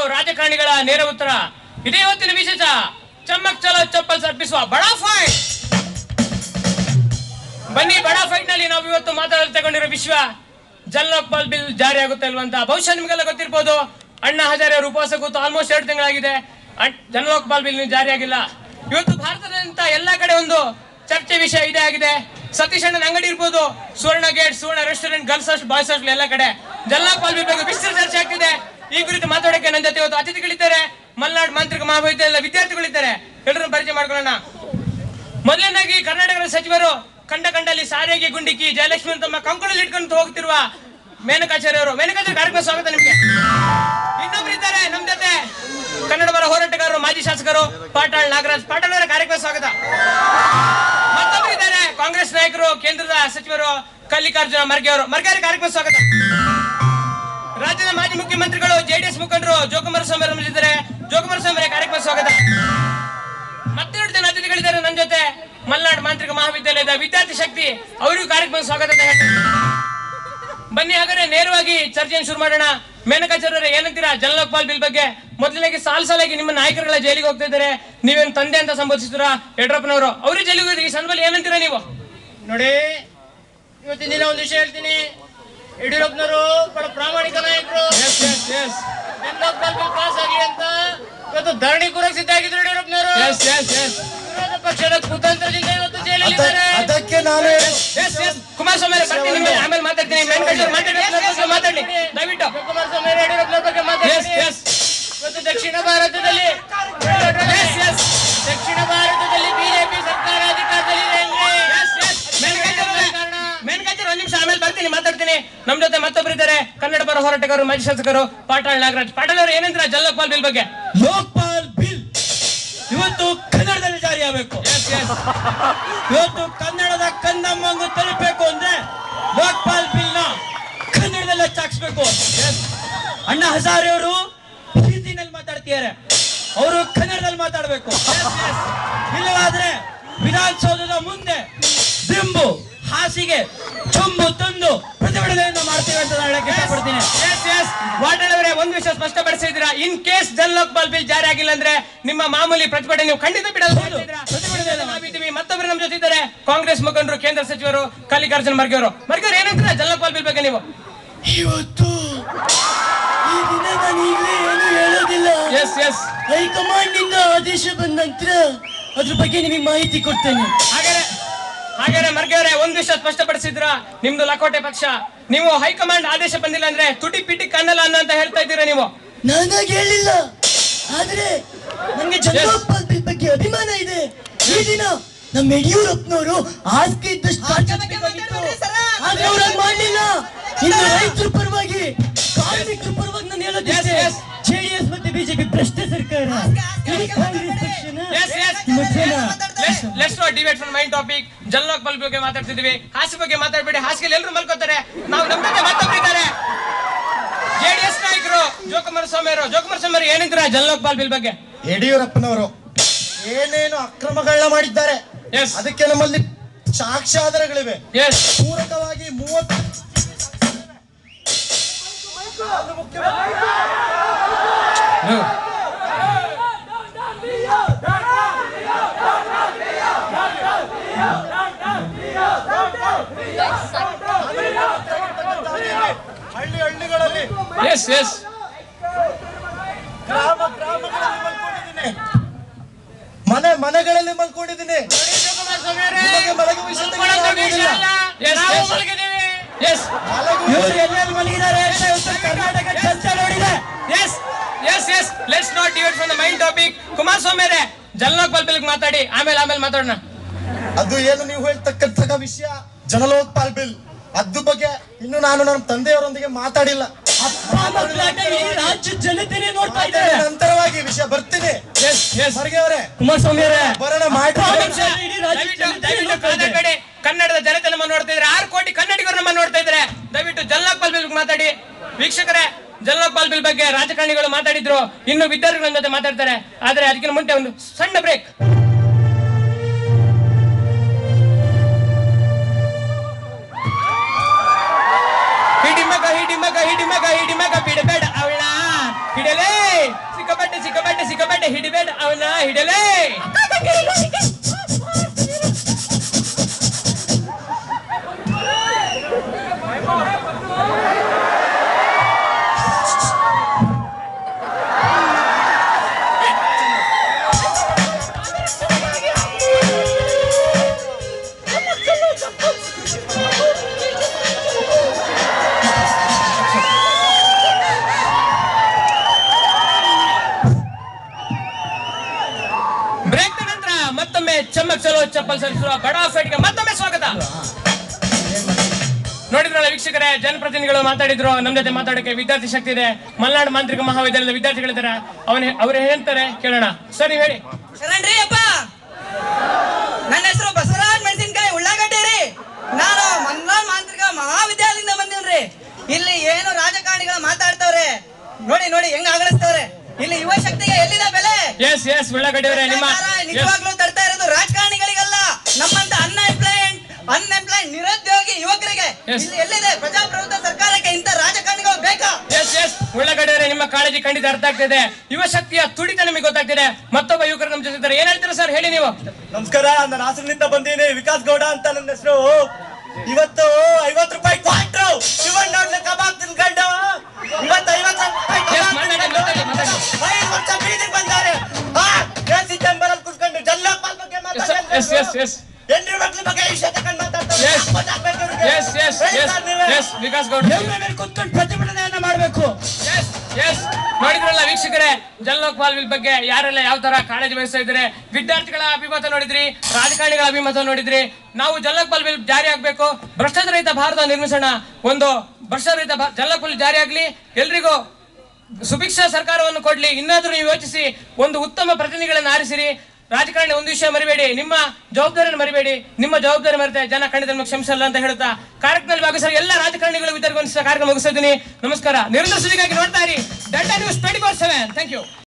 ರಾಜಕಾರಣಿಗಳ ನೇರ ಉತ್ತರ ಇದೇ ಇವತ್ತಿನ ವಿಶೇಷ ಚಮ್ಮಕ್ ಚಲೋ ಚಪ್ಪಲ್ ಸರ್ಪಿಸುವ ಬಡಾ ಫೈಟ್ ಬನ್ನಿ ಬಡಾ ಫೈಟ್ ನಲ್ಲಿ ನಾವು ಇವತ್ತು ಮಾತಾಡಲು ತಗೊಂಡಿರೋ ವಿಶ್ವ ಜಲ್ ಲೋಕ್ಪಾಲ್ ಬಿಲ್ ಜಾರಿ ಆಗುತ್ತೆ ಇಲ್ವಾ ಅಂತ ಬಹುಶಃ ನಿಮಗೆಲ್ಲ ಗೊತ್ತಿರ್ಬೋದು ಅಣ್ಣಾ ಹಜಾರೆ ಅವರು ಉಪವಾಸ ಕೂತು ಆಲ್ಮೋಸ್ಟ್ ಎರಡು ತಿಂಗಳಾಗಿದೆ ಅಣ್- ಜಲ್ ಲೋಕ್ಪಾಲ್ ಬಿಲ್ ಜಾರಿ ಆಗಿಲ್ಲ ಇವತ್ತು ಭಾರತದಂತ ಎಲ್ಲಾ ಕಡೆ ಒಂದು ಚರ್ಚೆ ವಿಷಯ ಇದೇ ಆಗಿದೆ ಸತೀಶ್ ಅಣ್ಣನ ಅಂಗಡಿ ಇರ್ಬೋದು Suvarna gate Suvarna restaurant girls hostel boys hostel ಎಲ್ಲ ಕಡೆ ಜಲ್ ಲೋಕ್ಪಾಲ್ ಬಿಲ್ ಬಗ್ಗೆ ವಿಸ್ತೃತ ಚರ್ಚೆ ಆಗ್ತಿದೆ ಈ ಕುರಿತು ಮಾತಾಡೋಕೆ ನನ್ನ ಜೊತೆ ಇವತ್ತು ಅತಿಥಿಗಳಿದ್ದಾರೆ ಮಲ್ನಾಡ್ ಮಾಂತ್ರಿಕ ಮಹಾವಿದ್ಯಾಲಯದ ವಿದ್ಯಾರ್ಥಿಗಳಿದ್ದಾರೆ ಎಲ್ಲರನ್ನು ಪರಿಚಯ ಮಾಡ್ಕೊಳ್ಳೋಣ ಮೊದಲನೇದಾಗಿ ಕರ್ನಾಟಕದ ಸಚಿವರು ಕಂಡ ಕಂಡಲ್ಲಿ ಸಾರಿಗೆ ಗುಂಡಿಕ್ಕಿ ಜಯಲಕ್ಷ್ಮಿ ತಮ್ಮ ಕಂಕಣದಲ್ಲಿ ಇಟ್ಕೊಂಡು ಹೋಗ್ತಿರುವ ಮೇನಕಾಚಾರ್ಯ ಅವರು ಮೇನಕಾಚಾರ್ಯ ಕಾರ್ಯಕ್ರಮ ಸ್ವಾಗತ ನಿಮಗೆ ಇನ್ನೊಬ್ರು ಇದ್ದಾರೆ ನಮ್ ಜೊತೆ ಕನ್ನಡ ಪರ ಹೋರಾಟಗಾರರು ಮಾಜಿ ಶಾಸಕರು ಪಾಟಾಳ್ ನಾಗರಾಜ್ ಪಾಟಾಳ್ ಅವರ ಕಾರ್ಯಕ್ರಮ ಸ್ವಾಗತ ಮತ್ತೊಬ್ರು ಇದ್ದಾರೆ ಕಾಂಗ್ರೆಸ್ ನಾಯಕರು ಕೇಂದ್ರದ ಸಚಿವರು ಮಲ್ಲಿಕಾರ್ಜುನ ಮರ್ಗೆ ಅವರು ಮರ್ಗೆ ಅವರ ಕಾರ್ಯಕ್ರಮ ಸ್ವಾಗತ ರಾಜ್ಯದ ಮಾಜಿ ಮುಖ್ಯಮಂತ್ರಿಗಳು ಜೆಡಿಎಸ್ ಮುಖಂಡರು ಜೋಕುಮಾರ ಸ್ವಾಮಿ ಅವರು ನಮ್ಮಲ್ಲಿದ್ದಾರೆ ಜೋಕುಮಾರ ಸ್ವಾಮಿ ಅವರ ಕಾರ್ಯಕ್ರಮ ಸ್ವಾಗತ ಮತ್ತೆರಡು ಜನ ಅತಿಥಿಗಳಿದ್ದಾರೆ ನನ್ನ ಜೊತೆ ಮಲ್ನಾಡ್ ಮಾಂತ್ರಿಕ ಮಹಾವಿದ್ಯಾಲಯದ ವಿದ್ಯಾರ್ಥಿ ಶಕ್ತಿ ಅವರಿಗೂ ಕಾರ್ಯಕ್ರಮ ಸ್ವಾಗತ ಅಂತ ಹೇಳ್ತೀನಿ ಬನ್ನಿ ಹಾಗಾದ್ರೆ ನೇರವಾಗಿ ಚರ್ಚೆಯನ್ನು ಶುರು ಮಾಡೋಣ ಮೇನಕಾಚಾರ್ಯರೇ ಏನಂತೀರಾ ಜಲ್ ಲೋಕ್ಪಾಲ್ ಬಿಲ್ ಬಗ್ಗೆ ಮೊದಲನೇಗೆ ಸಾಲ್ ಸಾಲಾಗಿ ನಿಮ್ಮ ನಾಯಕರುಗಳ ಜೈಲಿಗೆ ಹೋಗ್ತಾ ಇದ್ದಾರೆ ನೀವೇನು ತಂದೆ ಅಂತ ಸಂಬೋಧಿಸಿದ್ರ ಯಡಿಯೂರಪ್ಪನವರು ಅವರೇ ಜೈಲಿಗೆ ಹೋಗಿದ್ರು ಈ ಸಂದರ್ಭದಲ್ಲಿ ಏನಂತೀರಾ ನೀವು ನೋಡಿ ಇವತ್ತಿನ ದಿನ ಒಂದು ವಿಷಯ ಹೇಳ್ತೀನಿ ಯಡಿಯೂರಪ್ಪನವರು ಬಹಳ ಪ್ರಾಮಾಣಿಕ ನಾಯಕರು ಪಾಸ್ ಆಗಲಿ ಅಂತ ಇವತ್ತು ಧರಣಿ ಕೂರಕ್ ಸಿದ್ಧ ಆಗಿದ್ರು ಯಡಿಯೂರಪ್ಪನವರು ವಿರೋಧ ಪಕ್ಷದ ಕುತಂತ್ರದಿಂದ ಇವತ್ತು ಜೈಲಲ್ಲಿದ್ದಾರೆ ಅದಕ್ಕೆ ನಾನು ಕುಮಾರಸ್ವಾಮಿ ಅವರೇ, ಬರ್ತೀನಿ ನಿಮ್ಮ ಮೇಲೆ, ಆಮೇಲೆ ಮಾತಾಡ್ತೀನಿ ಮೇನಕಾಚಾರ್ಯ ಮಾತಾಡಿ ಮಾತಾಡಿ ದಯವಿಟ್ಟು ಕುಮಾರಸ್ವಾಮಿ ಅವರು ಯಡಿಯೂರಪ್ಪನವ್ರ ಬಗ್ಗೆ ಮಾತಾಡ್ತೀನಿ ಇವತ್ತು ದಕ್ಷಿಣ ಭಾರತದಲ್ಲಿ ದಕ್ಷಿಣ ಭಾರತದಲ್ಲಿ ಬಿಜೆಪಿ ಸರ್ಕಾರ ಅಧಿಕಾರದಲ್ಲಿದೆ ಅಂದ್ರೆ ಕಾರಣ ಮೇನಕಾಚಾರ್ಯ ಒಂದ್ ನಿಮಿಷ ಆಮೇಲೆ ಬರ್ತೀನಿ ಮಾತಾಡ್ತೀನಿ ನಮ್ ಜೊತೆ ಮತ್ತೊಬ್ರು ಇದ್ದಾರೆ ಕನ್ನಡ ಪರ ಹೋರಾಟಗಾರರು ಮಾಜಿ ಶಾಸಕರು ಪಾಟಾಳ್ ನಾಗರಾಜ್ ಪಾಟಾಳ್ ಅವರು ಏನಂತೀರಾ ಜಲ್ ಲೋಕ್ಪಾಲ್ ಬಿಲ್ ಬಗ್ಗೆ ಲೋಕ್ಪಾಲ್ ಬಿಲ್ ಇವತ್ತು ಕನ್ನಡದಲ್ಲಿ ಜಾರಿ ಆಗಬೇಕು ಇವತ್ತು ಕನ್ನಡದ ಕಂದಮ್ಮಂಗು ತಲುಪಬೇಕು ಅಂದ್ರೆ ಲೋಕ್ಪಾಲ್ ಬಿಲ್ ನ ಕನ್ನಡದಲ್ಲಿ ಹಚ್ಚಾಕ್ಸ್ಬೇಕು ಅಣ್ಣ ಹಜಾರೆ ಅವರು ಹಿಂದಿನಲ್ಲಿ ಮಾತಾಡ್ತಿದ್ದಾರೆ ಅವರು ಕನ್ನಡದಲ್ಲಿ ಮಾತಾಡ್ಬೇಕು ಇಲ್ಲವಾದ್ರೆ ವಿಧಾನಸೌಧದ ಮುಂದೆ ದಿಂಬು ಹಾಸಿಗೆ ಚೊಂಬು ತಂದು ಪ್ರತಿಭಟನೆಯನ್ನ ಮಾಡ್ತೇವೆ ಅಂತ ನಾನು ಹೇಳಕ್ಕೆ ಇಷ್ಟಪಡ್ತೀನಿ ವಾಟಾಳ್ ಅವರೇ ಒಂದು ವಿಷಯ ಸ್ಪಷ್ಟಪಡಿಸಿದ್ದೀರಾ in case Jan Lokpal bill ಜಾರಿ ಆಗಿಲ್ಲ ಅಂದ್ರೆ ನಿಮ್ಮ ಮಾಮೂಲಿ ಪ್ರತಿಭಟನೆ ನೀವು ಖಂಡಿತ ಬಿಡಲ್ಲ ಅಂತ ಹೇಳ್ತಿದ್ದೀರಾ. ಪ್ರತಿಭಟನೆಯನ್ನ ನಾವಿದ್ದೀವಿ ಮತ್ತೊಬ್ಬರು ನಮ್ಮ ಜೊತೆ ಇದ್ದಾರೆ ಕಾಂಗ್ರೆಸ್ ಮುಖಂಡರು ಕೇಂದ್ರ ಸಚಿವರು ಮಲ್ಲಿಕಾರ್ಜುನ ಮರ್ಗೆ ಅವರು ಮರ್ಗೆ ಅವರು ಏನಂತೀರಾ ಜಲ್ ಲೋಕ್ಪಾಲ್ ಬಿಲ್ ಬಗ್ಗೆ ನೀವು ಇವತ್ತು ಈ ದಿನ ನಾನು ಈಗಲೇ ಏನು ಹೇಳೋದಿಲ್ಲ ಎಸ್ ಎಸ್ ಹೈಕಮಾಂಡ್ ನಿಂದ ಆದೇಶ ಬಂದ ನಂತರ ಅದ್ರ ಬಗ್ಗೆ ನಿಮಗೆ ಮಾಹಿತಿ ಕೊಡ್ತೇನೆ ಹಾಗಾದ್ರೆ ಹಾಗಾದ್ರೆ ಮರ್ಗೆ ಅವರೇ ಒಂದು ವಿಷಯ ಸ್ಪಷ್ಟಪಡಿಸಿದ್ರ ನಿಮ್ದು ಲಕೋಟೆ ಪಕ್ಷ ನೀವು ಹೈಕಮಾಂಡ್ ಆದೇಶ ಬಂದಿಲ್ಲ ಅಂದ್ರೆ ತುಟಿ ಪಿಟಿ ಕನ್ನಲ್ಲ ಅನ್ನೋ ಅಂತ ಹೇಳ್ತಾ ಇದ್ದೀರಾ ನೀವು ನಾನಾಗಿ ಹೇಳಿಲ್ಲ ಆದ್ರೆ ನಂಗೆ ಚಂದ್ರೋಪಾಲ್ ಬಿಲ್ ಬಗ್ಗೆ ಅಭಿಮಾನ ಇದೆ ಈ ದಿನ ನಮ್ಮ ಯಡಿಯೂರಪ್ಪನವರು ಹಾಸಿಗೆ ಇದ್ದಷ್ಟು ಕಾಣಿಸ್ಬೇಕಾಗಿತ್ತು ಆದ್ರೆ ಅವ್ರು ಹಂಗ್ ಮಾಡ್ಲಿಲ್ಲ ಇನ್ನು ರೈತರ ಪರವಾಗಿ ಕಾರ್ಮಿಕರ ಪರವಾಗಿ ನಾನು ಹೇಳೋದಿಷ್ಟೇ ಜೆಡಿಎಸ್ ಮತ್ತೆ ಬಿಜೆಪಿ ಭ್ರಷ್ಟ ಸರ್ಕಾರ ಈ ಕಾಂಗ್ರೆಸ್ ಪಕ್ಷನ Yes, yes. ನಿಮ್ಮ ಜನ let's not debate from main topic Jan Lokpal ಬಗ್ಗೆ ಮಾತಾಡ್ತಿದೀವಿ ಹಾಸಿಗೆ ಬಗ್ಗೆ ಮಾತಾಡ್ಬೇಡಿ ಹಾಸಿಗೆ ಎಲ್ಲರೂ ಮಲ್ಕೋತಾರೆ ನಾವು ನಮ್ಮ ಜೊತೆ ಮತ್ತೊಬ್ಬರಿದ್ದಾರೆ ಜೆಡಿಎಸ್ ನಾಯಕರು ಜೋಕುಮಾರ ಸ್ವಾಮಿ ಅವರು ಜೋಕುಮಾರ ಸ್ವಾಮಿ ಅವರು ಏನಂತೀರಾ ಜಲ್ ಲೋಕ್ಪಾಲ್ ಬಿಲ್ ಬಗ್ಗೆ ಯಡಿಯೂರಪ್ಪನವರು ಏನೇನು ಅಕ್ರಮಗಳನ್ನ ಮಾಡಿದ್ದಾರೆ Yes. ಅದಕ್ಕೆ ನಮ್ಮಲ್ಲಿ ಸಾಕ್ಷ್ಯಾಧಾರಗಳಿವೆ ಎಸ್ ಪೂರಕವಾಗಿ ಮೂವತ್ತು ಹಳ್ಳಿ ಹಳ್ಳಿಗಳಲ್ಲಿ ಎಸ್ ಎಸ್ ಗ್ರಾಮ ಗ್ರಾಮಗಳಲ್ಲಿ ಮಲ್ಕೊಂಡಿದ್ದೀನಿ ಮನೆ ಮನೆಗಳಲ್ಲಿ ಮಲ್ಕೊಂಡಿದ್ದೀನಿ ಕುಮಾರಸ್ವಾಮಿ ಅವರೇ ನಿಮಗೆ ಮಲಗುವ ವಿಷಯ ಮಲ್ಕೊಳ್ಳೋಂಥ ವಿಷಯ ಅಲ್ಲ. Yes, ನಾವು yes. ಮಲಗಿದ್ದೀವಿ ಎಸ್ ಇವರು ಎಲ್ಲೆಲ್ಲಿ ಮಲಗಿದ್ದಾರೆ ಅಂತ ಇವತ್ತು ಕರ್ನಾಟಕ ಚರ್ಚೆ ನೋಡಿದೆ yes yes yes let's not debate from the main topic Kumaraswamy ಅವರೇ ಜಲ್ ಲೋಕ್ಪಾಲ್ ಬಿಲ್ ಮಾತಾಡಿ ಆಮೇಲೆ ಆಮೇಲೆ ಮಾತಾಡೋಣ ಅದು ಏನು ನೀವು ಹೇಳ್ತಕ್ಕಂತಹ ವಿಷಯ ಜನಲೋಕ್ಪಾಲ್ ಬಿಲ್ ಅದ್ರ ಬಗ್ಗೆ ಇನ್ನು ನಾನು ನನ್ನ ತಂದೆಯವರೊಂದಿಗೆ ಮಾತಾಡಿಲ್ಲ ಅಪ್ಪ ಮಕ್ಕಳಾಟ ಈ ರಾಜ್ಯ ಜನತೆನೇ ನೋಡ್ತಾ ಇದ್ದಾರೆ ನಂತರವಾಗಿ ವಿಷಯ ಬರ್ತೀನಿ ಎಸ್ ಎಸ್ ಹೊರಗೆ ಅವರೇ ಕುಮಾರಸ್ವಾಮಿ ಅವರೇ ಬರೋಣ ಮಾಡಿ ಇಡೀ ರಾಜ್ಯ ದಯವಿಟ್ಟು ಜನತೆ ದಯವಿಟ್ಟು ನೋಡ್ತಾ ಇದೆ. ಕಾದಾಬೇಡಿ. ಕನ್ನಡದ ಜನತೆ ನಮ್ಮ ನೋಡ್ತಾ ಇದ್ದಾರೆ ಆರು ಕೋಟಿ ಕನ್ನಡಿಗರು ನಮ್ಮ ನೋಡ್ತಾ ಇದ್ದಾರೆ ದಯವಿಟ್ಟು ಜಲ್ಲಾಕ್ಪಾಲ್ ಬಿಲ್ ಮಾತಾಡಿ ವೀಕ್ಷಕರೇ ಜಲ್ಲಾಕ್ಪಾಲ್ ಬಿಲ್ ಬಗ್ಗೆ ರಾಜಕಾರಣಿಗಳು ಮಾತಾಡಿದ್ರು ಇನ್ನು ವಿದ್ಯಾರ್ಥಿಗಳ ಜೊತೆ ಮಾತಾಡ್ತಾರೆ ಆದ್ರೆ ಅದಕ್ಕಿಂತ ಮುಂಚೆ ಒಂದು ಸಣ್ಣ ಬ್ರೇಕ್ ಹಿಡಿಮಗ ಹಿಡಿಮಗ ಹಿಡಿಮಗ ಹಿಡಿಮಗ ಬಿಡಬೇಡ ಅವಳ ಹಿಡಲೇ ಸಿಕ್ಕಾಪಟ್ಟೆ ಸಿಕ್ಕಾಪಟ್ಟೆ ಸಿಕ್ಕಾಪಟ್ಟೆ ಹಿಡಿಬೇಡ ಅವನ ಹಿಡಲೇ ಬ್ರೇಕ್ ನಂತರ ಮತ್ತೊಮ್ಮೆ ಚಮ್ಮಕ್ ಚಲೋ ಚಪ್ಪಲ್ ಸರಿಸುವ ಬಡ ಫೈಟ್ಗೆ ಮತ್ತೊಮ್ಮೆ ಸ್ವಾಗತ ನೋಡಿದ್ರಲ್ಲ ವೀಕ್ಷಕರೇ ಜನಪ್ರತಿನಿಧಿಗಳು ಮಾತಾಡಿದ್ರು ನಮ್ ಜೊತೆ ಮಾತಾಡಕ್ಕೆ ವಿದ್ಯಾರ್ಥಿ ಶಕ್ತಿ ಇದೆ ಮಲ್ನಾಡು ಮಾಂತ್ರಿಕ ಮಹಾವಿದ್ಯಾಲಯದ ವಿದ್ಯಾರ್ಥಿಗಳಿದ್ದಾರೆ ಅವನ ಅವ್ರು ಹೇಳ್ತಾರೆ ಕೇಳೋಣ ಸರ್ ನೀವು ಹೇಳಿ ಶರಣ್ರಿ ಅಪ್ಪ ನನ್ನ ಹೆಸರು ಬಸವರಾಜ್ ಮೆಣಸಿನ್ಕಾಯಿ ಉಳ್ಳಾಗಡ್ಡಿ ರೀ ನಾನು ಮನ್ಲಾಲ್ ಮಾಂತ್ರಿಕ ಮಹಾವಿದ್ಯಾಲಯದಿಂದ ಬಂದಿವ್ರಿ ಇಲ್ಲಿ ಏನು ರಾಜಕಾರಣಿಗಳು ಮಾತಾಡ್ತವ್ರೆ ನೋಡಿ ನೋಡಿ ಹೆಂಗ್ ಆಗಲಿಸ್ತವ್ರೆ ಇಲ್ಲಿ ಯುವ ಶಕ್ತಿಗೆ ಎಲ್ಲಿದೆ ಬೆಲೆ ಎಸ್ ಎಸ್ ಉಳ್ಳಾಗಡ್ಡಿ ಅವರೇ ನಿಮ್ಮ ಸರ್ಕಾರ yes. ನಿಜವಾಗ್ಲೂ ತರ್ತಾ ಇರೋದು ರಾಜಕಾರಣಿಗಳಿಗಲ್ಲ ನಮ್ಮಂತ ಅನ್ಎಂಪ್ಲಾಯ್ಡ್ ಅನ್ಎಂಪ್ಲಾಯ್ಡ್ ನಿರುದ್ಯೋಗಿ ಯುವಕರಿಗೆ Yes. ಇಲ್ಲಿ ಎಲ್ಲಿದೆ ಪ್ರಜಾಪ್ರಭುತ್ವ ಸರ್ಕಾರಕ್ಕೆ ಇಂಥ ರಾಜಕಾರಣಿಗಳು ಬೇಕಾ ಎಸ್ ಎಸ್ ಉಳ್ಳಾಗಡ್ಡಿ ಅವರೇ ನಿಮ್ಮ ಕಾಳಜಿ ಖಂಡಿತ ಅರ್ಥ ಆಗ್ತಿದೆ ಯುವ ಶಕ್ತಿಯ ತುಡಿತ ನಿಮಗೆ ಗೊತ್ತಾಗ್ತಿದೆ ಮತ್ತೊಬ್ಬ ಯುವಕರು ನಮ್ಮ ಜೊತೆ ಇದ್ದಾರೆ ಏನ್ ಹೇಳ್ತೀರಾ ಸರ್ ಹೇಳಿ ನೀವು ನಮಸ್ಕಾರ ನಾನು ಹಾಸನದಿಂದ ಬಂದೀನಿ ವಿಕಾಸ್ ಗೌಡ ಅಂತ ನನ್ನ ಹೆಸರು ಇವತ್ತು ಐವತ್ತು ರೂಪಾಯಿ ಕ್ವಾಟ್ರು ಶಿವಣ್ಣ ನೋಡ್ಲಿ ಕಬಾಬ್ ತಿನ್ಕೊಂಡು ಇವತ್ತು ಐವತ್ತು ರೂಪಾಯಿ Yes, ಕಬಾಬ್ ಮಾತಾಡಿ, ತಿನ್ಕೊಂಡು ಮಾತಾಡಿ, ಮಾತಾಡಿ. ಐದು ವರ್ಷ ಬೀದಿಗೆ ಬಂದಾರೆ ಎಸಿ ಚಂಬರಲ್ಲಿ ಕುತ್ಕೊಂಡು ಜಲ್ಲಪಾಲ್ ಬಗ್ಗೆ ಎಸ್ ಎಸ್ ಎಸ್ ಹೆಣ್ಣು ಮಕ್ಳ ಬಗ್ಗೆ ವಿಷಯ ತಗೊಂಡು ಮಾತಾಡ್ತಾರೆ Yes. ಯಾಕ್ ಮಾತಾಡ್ಬೇಕು ಇವ್ರಿಗೆ? ಎಸ್ ಎಸ್ ಹೇಳಿ ಎಸ್ ಸರ್ ನೀವೇ. ಎಸ್ ವಿಕಾಸ್ ಗೌಡ ಕುತ್ಕೊಂಡು ಪ್ರತಿಭಟನೆಯನ್ನ ಮಾಡಬೇಕು ಎಸ್ ಎಸ್ ನೋಡಿದ್ರಲ್ಲ ವೀಕ್ಷಕರೇ ಜಲೋಕ್ಪಾಲ್ ಬಿಲ್ ಬಗ್ಗೆ ಯಾರೆಲ್ಲ ಯಾವ ತರ ಕಾಳಜಿ ವಹಿಸ್ತಾ ಇದ್ದಾರೆ ವಿದ್ಯಾರ್ಥಿಗಳ ಅಭಿಮತ ನೋಡಿದ್ರಿ ರಾಜಕಾರಣಿಗಳ ಅಭಿಮತ ನೋಡಿದ್ರಿ ನಾವು ಜಲೋಕ್ಪಾಲ್ ಬಿಲ್ ಜಾರಿ ಆಗ್ಬೇಕು ಭ್ರಷ್ಟಾಚಾರಹಿತ ಭಾರತ ನಿರ್ಮಿಸೋಣ ಒಂದು ಭ್ರಷ್ಟಾಚಾರಹಿತ ಭಾ- ಜಲೋಕ್ಪಾಲ್ ಜಾರಿ ಆಗ್ಲಿ ಎಲ್ರಿಗೂ ಸುಭಿಕ್ಷ ಸರ್ಕಾರವನ್ನು ಕೊಡ್ಲಿ ಇನ್ನಾದ್ರೂ ನೀವು ಯೋಚಿಸಿ ಒಂದು ಉತ್ತಮ ಪ್ರತಿನಿಧಿಗಳನ್ನು ಆರಿಸಿರಿ ರಾಜಕಾರಣಿ ಒಂದು ವಿಷಯ ಮರಿಬೇಡಿ ನಿಮ್ಮ ಜವಾಬ್ದಾರಿಯನ್ನು ಮರಿಬೇಡಿ ನಿಮ್ಮ ಜವಾಬ್ದಾರಿ ಮರೆತೆ ಜನ ಖಂಡಿತ ನಿಮಗೆ ಕ್ಷಮಿಸಲ್ಲ ಅಂತ ಹೇಳುತ್ತಾ ಕಾರ್ಯಕ್ರಮದಲ್ಲಿ ಭಾಗವಹಿಸಿದ ಎಲ್ಲ ರಾಜಕಾರಣಿಗಳು ವಿತರ್ಗೊಂಡಿಸಿದ ಕಾರ್ಯಕ್ರಮ ಮುಗಿಸ್ತಾ ಇದ್ದೀನಿ ನಮಸ್ಕಾರ ನಿರಂತರ ಸುದ್ದಿಗಾಗಿ ನೋಡ್ತಾ ಇರಿ ಡಂಟಾ news twenty four seven thank you